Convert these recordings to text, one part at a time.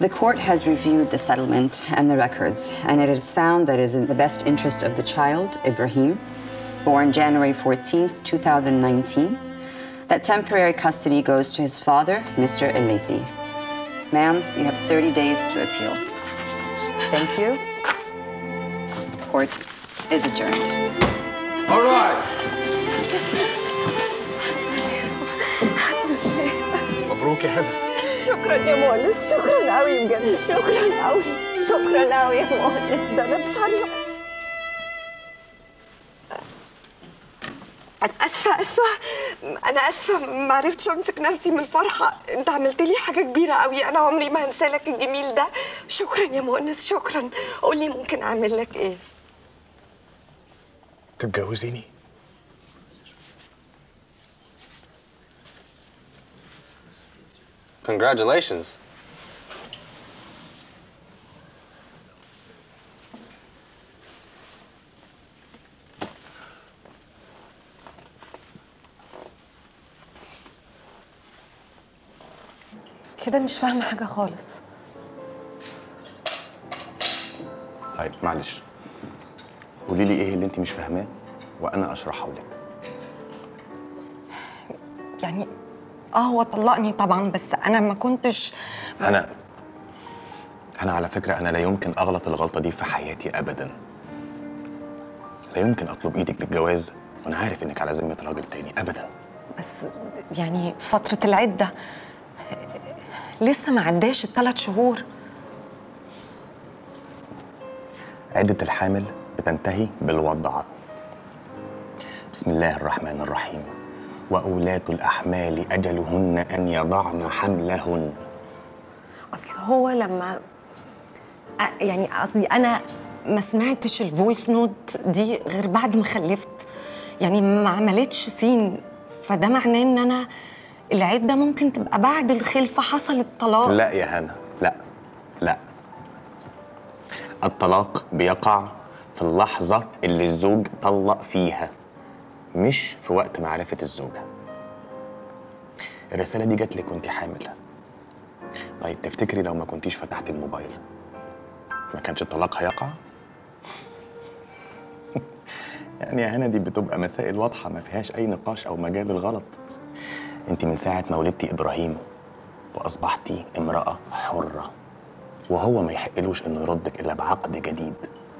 The court has reviewed the settlement and the records, and it has found that it is in the best interest of the child, Ibrahim, born January 14th, 2019, that temporary custody goes to his father, Mr. Elethi. Ma'am, you have 30 days to appeal. Thank you. Court is adjourned. All right. مبروك يا هنا شكرا يا مؤنس شكرا قوي بجد شكرا قوي شكرا قوي يا مؤنس ده انا مش عارفه انا اسفه اسفه انا اسفه ما عرفتش امسك نفسي من الفرحه انت عملت لي حاجه كبيره قوي انا عمري ما هنسى لك الجميل ده شكرا يا مؤنس شكرا قول لي ممكن اعمل لك ايه تتجوزيني Congratulations. كده مش فاهمه حاجه خالص طيب معلش قولي لي ايه اللي انت مش فاهماه وانا اشرحه لك يعني اه هو طلقني طبعا بس انا ما كنتش انا انا على فكره انا لا يمكن اغلط الغلطه دي في حياتي ابدا لا يمكن اطلب ايدك للجواز وانا عارف انك على ذمه راجل تاني ابدا بس يعني فترة العدة لسه ما عداش الثلاث شهور عده الحامل بتنتهي بالوضع بسم الله الرحمن الرحيم واولات الاحمال اجلهن ان يضعن حملهن اصل هو لما أ- يعني قصدي انا ما سمعتش الفويس نوت دي غير بعد ما خلفت يعني ما عملتش سين فده معناه ان انا العده ممكن تبقى بعد الخلفه حصل الطلاق لا يا هنا لا لا الطلاق بيقع في اللحظة اللي الزوج طلق فيها مش في وقت معرفة الزوجة الرسالة دي جات لك وانت حامل طيب تفتكري لو ما كنتيش فتحت الموبايل ما كانش الطلاق هيقع؟ يعني يا هنا دي بتبقى مسائل واضحة ما فيهاش أي نقاش أو مجال للغلط انت من ساعة ما ولدتي إبراهيم وأصبحتي امرأة حرة وهو ما يحقلوش إنه يردك إلا بعقد جديد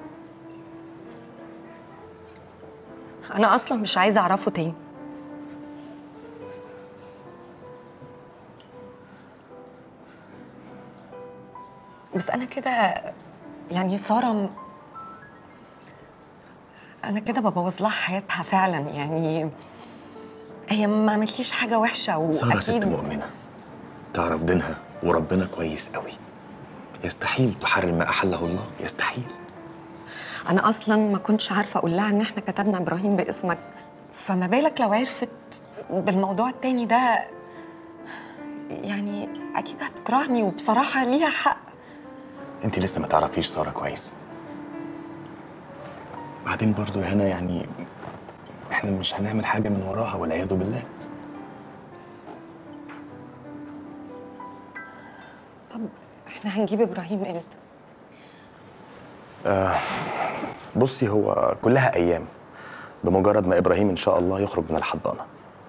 انا اصلا مش عايزه اعرفه تاني بس انا كده يعني ساره م- انا كده ببوظ لها حياتها فعلا يعني هي ما عملتليش حاجه وحشه واكيد سارة ست مؤمنة تعرف دينها وربنا كويس قوي يستحيل تحرم ما أحله الله يستحيل انا اصلا ما كنتش عارفه اقول لها ان احنا كتبنا ابراهيم باسمك فما بالك لو عرفت بالموضوع التاني ده يعني اكيد هتكرهني وبصراحه ليها حق انت لسه ما تعرفيش سارة كويس بعدين برضو يا هنا يعني احنا مش هنعمل حاجة من وراها والعياذ بالله طب احنا هنجيب ابراهيم امتى بصي هو كلها أيام بمجرد ما إبراهيم إن شاء الله يخرج من الحضانة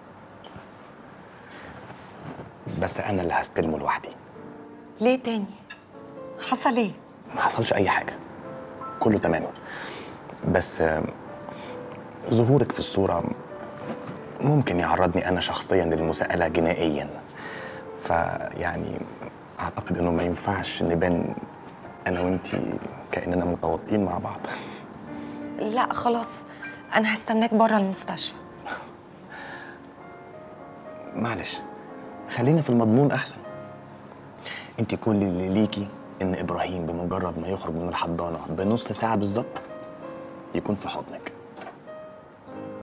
بس أنا اللي هستلمه لوحدي ليه تاني حصل ايه ما حصلش أي حاجة كله تمام بس آم، ظهورك في الصورة ممكن يعرضني أنا شخصيا للمساءلة جنائيا فيعني أعتقد إنه ما ينفعش نبان أنا وإنتي كأننا متواطئين مع بعض لا خلاص انا هستناك بره المستشفى معلش خلينا في المضمون احسن انت كل اللي ليكي ان ابراهيم بمجرد ما يخرج من الحضانه بنص ساعه بالظبط يكون في حضنك